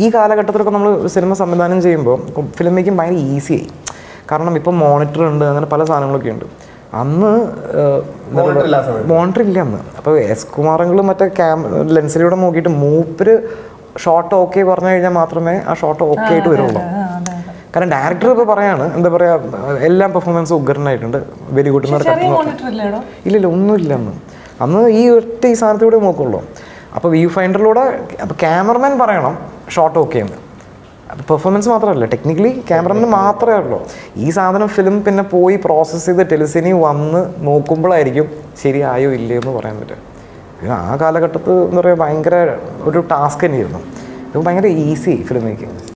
ഈ കാലഘട്ടത്തിലൊക്കെ നമ്മൾ സിനിമ സംവിധാനം ചെയ്യുമ്പോൾ ഫിലിം മേക്കിംഗ് ഭയങ്കര ഈസിയായി കാരണം ഇപ്പം മോണിറ്റർ ഉണ്ട് അങ്ങനെ പല സാധനങ്ങളൊക്കെ ഉണ്ട് അന്ന് Monitor ഇല്ലാത്ത സമയത്ത്. മോണിറ്റർ ഇല്ല അന്ന് അപ്പോൾ എസ് കുമാറെങ്കിലും മറ്റേ ക്യാം ലെൻസിലൂടെ നോക്കിയിട്ട് മൂപ്പര് ഷോട്ട് ഓക്കെ പറഞ്ഞു കഴിഞ്ഞാൽ മാത്രമേ ആ ഷോട്ട് ഓക്കെ ആയിട്ട് വരുള്ളൂ കാരണം ഡയറക്ടർ ഇപ്പോൾ പറയാണ് എന്താ പറയുക എല്ലാം പെർഫോമൻസ് ഉഗ്രനായിട്ടുണ്ട് വെരി ഗുഡ് എന്ന് ചെറിയ പറഞ്ഞിട്ട് മോണിറ്റർ ഇല്ലേടോ ഇല്ലില്ല ഒന്നുമില്ല അന്ന് അന്ന് ഈ ഒറ്റ ഈ സാധനത്തിലൂടെ നോക്കുള്ളൂ അപ്പോൾ വ്യൂ ഫൈൻഡറിലൂടെ അപ്പോൾ ക്യാമറമാൻ പറയണം ഷോട്ട് ഓക്കെ എന്ന് അപ്പോൾ പെർഫോമൻസ് മാത്രമല്ല ടെക്നിക്കലി ക്യാമറമാൻ മാത്രമേ ഉള്ളൂ ഈ സാധനം ഫിലിം പിന്നെ പോയി പ്രോസസ്സ് ചെയ്ത് ടെലിസിനി വന്ന് നോക്കുമ്പോഴായിരിക്കും ശരിയായോ ഇല്ലയോ എന്ന് പറയാൻ പറ്റുക ഇത് ആ കാലഘട്ടത്ത് എന്താ പറയുക ഭയങ്കര ഒരു ടാസ്ക് തന്നെയായിരുന്നു ഇത് ഭയങ്കര ഈസി ഫിലിം മേക്കിംഗ്